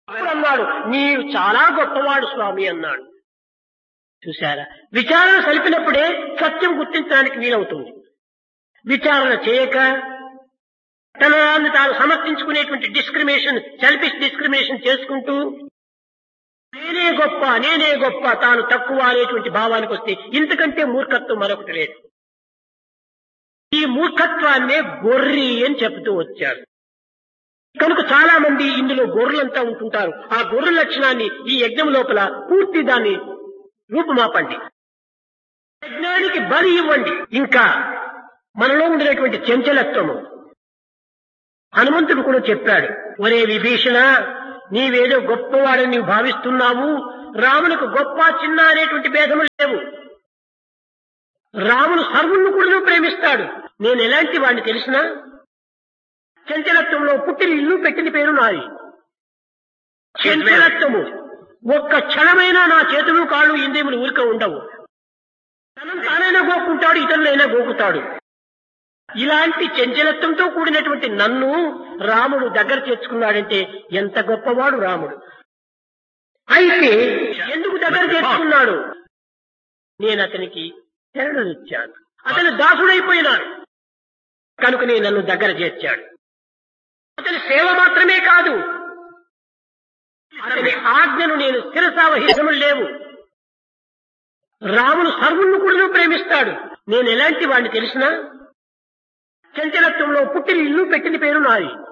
అప్పుడు అన్నాడు నీవు చాలా గొప్పవాడు స్వామి అన్నాడు చూశారా విచారణ సలిపినప్పుడే సత్యం గుర్తించడానికి వీలవుతుంది విచారణ చేయక తన దాన్ని తాను సమర్థించుకునేటువంటి డిస్క్రిమినేషన్ సెల్ఫిష్ డిస్క్రిమినేషన్ చేసుకుంటూ నేనే గొప్ప నేనే గొప్ప తాను తక్కువ అనేటువంటి భావానికి వస్తే ఇంతకంటే మూర్ఖత్వం మరొకటి లేదు ఈ మూర్ఖత్వాన్నే గొర్రి అని చెబుతూ వచ్చారు కనుక చాలా మంది ఇందులో గొర్రెలంతా ఉంటుంటారు ఆ గొర్రె లక్షణాన్ని ఈ యజ్ఞం లోపల పూర్తి దాన్ని రూపుమాపండి యజ్ఞానికి బలి ఇవ్వండి ఇంకా మనలో ఉండినటువంటి చంచలత్వము హనుమంతుడు కూడా చెప్పాడు ఒరే విభీషణ నీవేదో గొప్పవాడని నీవు భావిస్తున్నావు రామునికి గొప్ప చిన్న అనేటువంటి భేదములు లేవు రాముడు సర్వుణ్ణి కూడా ప్రేమిస్తాడు నేను ఎలాంటి వాడిని తెలిసినా చంచలత్వంలో పుట్టిన ఇల్లు పెట్టిన పేరు నాది చంచలత్వము ఒక్క క్షణమైనా నా చేతులు కాళ్ళు ఇంద్రియములు ఊరిక ఉండవు తనం తానైనా గోక్కుంటాడు ఇతరులైనా గోకుతాడు ఇలాంటి చంచలత్వంతో కూడినటువంటి నన్ను రాముడు దగ్గర చేర్చుకున్నాడంటే ఎంత గొప్పవాడు రాముడు అయితే ఎందుకు దగ్గర చేర్చుకున్నాడు నేను అతనికి శరణనిచ్చాను అతను దాసుడైపోయినాడు కనుకనే నన్ను దగ్గర చేర్చాడు అతని సేవ మాత్రమే కాదు అతని ఆజ్ఞను నేను శిరసావహితములు లేవు రాముడు సర్వుణ్ణి కూడా ప్రేమిస్తాడు నేను ఎలాంటి వాడిని తెలిసినా చంచలత్వంలో పుట్టిన ఇల్లు పెట్టిన పేరు నాది